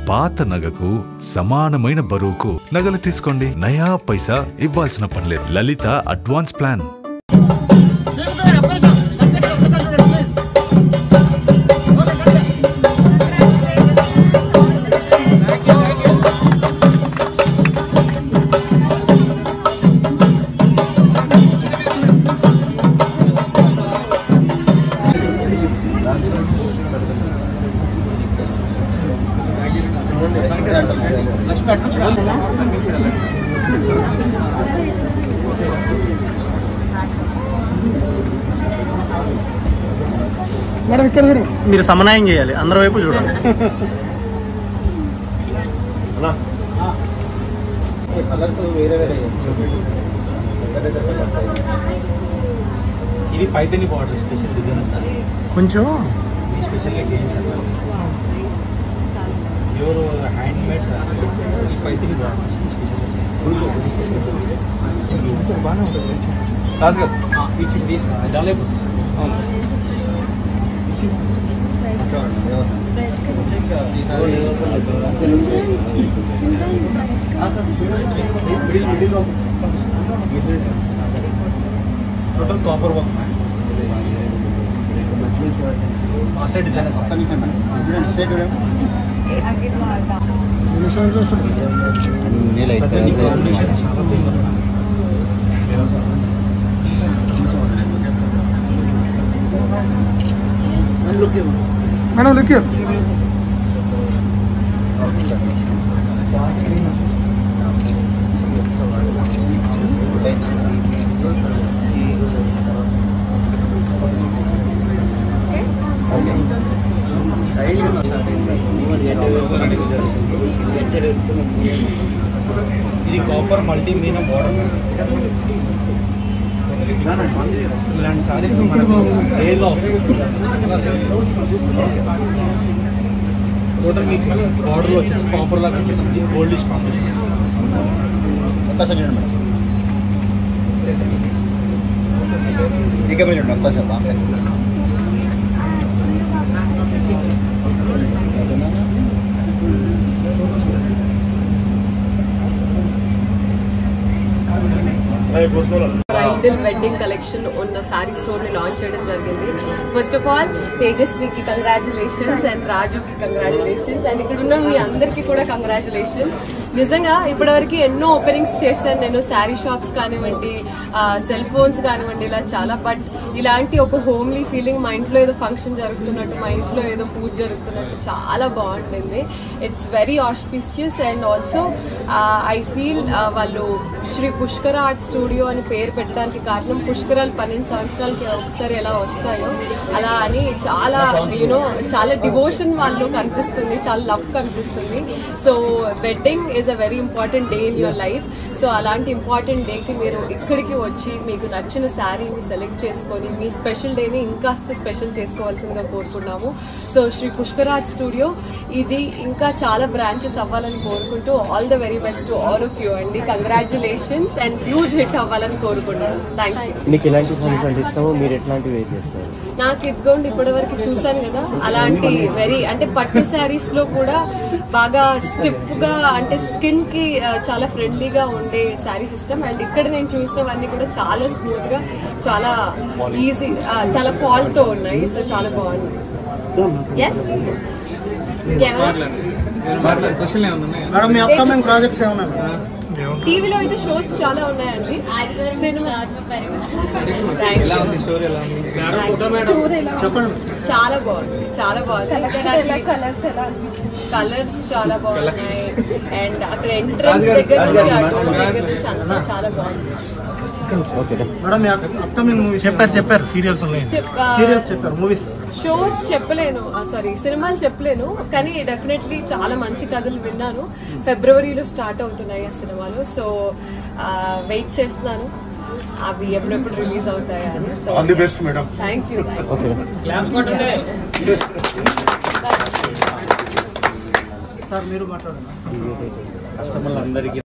పాత నగకు సమానమైన బరువుకు నగలు తీసుకోండి నయా పైసా ఇవ్వాల్సిన పనిలేదు లలిత అడ్వాన్స్ ప్లాన్ మేడం ఇక్కడ తిను. మీరు సమన్వయం చేయాలి అందరి వైపు చూడాలి ఇది Paithani border special design sir కొంచెం ఇది స్పెషల్గా చేయించారు ప్యూర్ హ్యాండ్ మేడ్ సార్ ఈ పైతని బార్డర్ బాగానే ఉంటుంది రాజుగా ఇచ్చింది తీసుకుంది develop total copper work master designer sir నిమిషం చూస్తుంది. ప్రజెంట్ ఈ కాంబినేషన్ చాలా ఫేమస్ మేడం లుక్ హియర్. ఇది కాపర్ మల్టీ మీన బోర్డర్ ఇలాంటి సారీస్ మనకు రేల్ ఆఫ్ టోటల్ మీకు బార్డర్ వచ్చేసి కాపర్ లాగా వచ్చేసింది గోల్డ్ కాంబినేషన్ ఇక మీరు అంతా చెప్పాలి బ్రైడల్ వెడ్డింగ్ కలెక్షన్ ఉన్న సారీ స్టోర్ ని లాంచ్ చేయడం జరిగింది ఫస్ట్ ఆఫ్ ఆల్ తేజస్వికి కంగ్రాచులేషన్స్ అండ్ రాజుకి కంగ్రాచులేషన్స్ అండ్ ఇక్కడ ఉన్న మీ అందరికీ కూడా కంగ్రాచులేషన్స్ నిజంగా ఇప్పటివరకు ఎన్నో ఓపెనింగ్స్ చేశాను నేను శారీ షాప్స్ కానివ్వండి సెల్ ఫోన్స్ కానివ్వండి ఇలా చాలా బట్ ఇలాంటి ఒక హోమ్లీ ఫీలింగ్ మా ఇంట్లో ఏదో ఫంక్షన్ జరుగుతున్నట్టు మా ఇంట్లో ఏదో పూజ జరుగుతున్నట్టు చాలా బాగుంటుంది it's very auspicious and also I feel వాళ్ళు శ్రీ పుష్కర ఆర్ట్ స్టూడియో అని పేరు పెట్టడానికి కారణం పుష్కరాలు పన్నెండు సంవత్సరాలకి ఒకసారి ఎలా వస్తాయో అలా అని చాలా యూనో చాలా డివోషన్ వాళ్ళు కనిపిస్తుంది చాలా లవ్ కనిపిస్తుంది so wedding is a very important day in your life so అలాంటి ఇంపార్టెంట్ డేకి మీరు ఇక్కడికి వచ్చి మీకు నచ్చిన శారీని సెలెక్ట్ చేసుకొని మీ స్పెషల్ డేని ఇంకాస్త స్పెషల్ చేసుకోవాల్సిందిగా కోరుకున్నాము సో శ్రీ పుష్కరాజ్ స్టూడియో ఇది ఇంకా చాలా బ్రాంచెస్ అవ్వాలని కోరుకుంటూ all the very best to all of you అండి కంగ్రాచులేషన్స్ అండ్ హ్యూజ్ హిట్ అవ్వాలని కోరుకుంటున్నాను థ్యాంక్ యూ మీకు ఎలాంటి సారీస్ అంటే ఇష్టమో మీరు ఎట్లాంటివి వేర్ చేస్తారు నాకు ఇదిగోండి ఇప్పటి వరకు చూసాను కదా అలాంటి వెరీ అంటే పట్టు శారీస్ లో కూడా బాగా స్టిఫ్ గా అంటే స్కిన్ కి ఆ, చాలా ఫ్రెండ్లీగా ఉండే శారీ సిస్టమ్ అండ్ ఇక్కడ నేను చూసినవన్నీ కూడా చాలా స్మూత్ గా చాలా ఈజీ చాలా ఫాల్ తో ఉన్నాయి సో చాలా బాగుంది ఎస్ మేడం మీ అప్కమింగ్ ప్రాజెక్ట్స్ ఏమన్నా టీవీలో అయితే షోస్ చాలా ఉన్నాయండి సినిమా Thank ఎలా you. ఉంది స్టోరీ ఎలా ఉంది Story ఎలా ఉంది? చెప్పండి చాలా బాగుంది చాలా బాగుంది కలర్స్ కలర్స్ చాలా బాగున్నాయి అండ్ అక్కడ ఎంట్రన్స్ దగ్గర నుంచి ఆ door దగ్గర నుంచి అంతా చాలా బాగుంది మేడం మీ అప్కమింగ్ మూవీస్ చెప్పారు చెప్పారు సీరియల్స్ ఉన్నాయి చెప్- ఆ, సీరియల్స్ చెప్పారు మూవీస్ షోస్ చెప్పలేను సారీ సినిమాలు చెప్పలేను కానీ డెఫినెట్లీ చాలా మంచి కథలు విన్నాను ఫిబ్రవరిలో స్టార్ట్ అవుతున్నాయి ఆ సినిమాలు సో వెయిట్ చేస్తున్నాను అవి ఎప్పుడెప్పుడు రిలీజ్ అవుతాయా అని so all the best madam thank you sir మీరు మాట్లాడండి కస్టమర్లందరికీ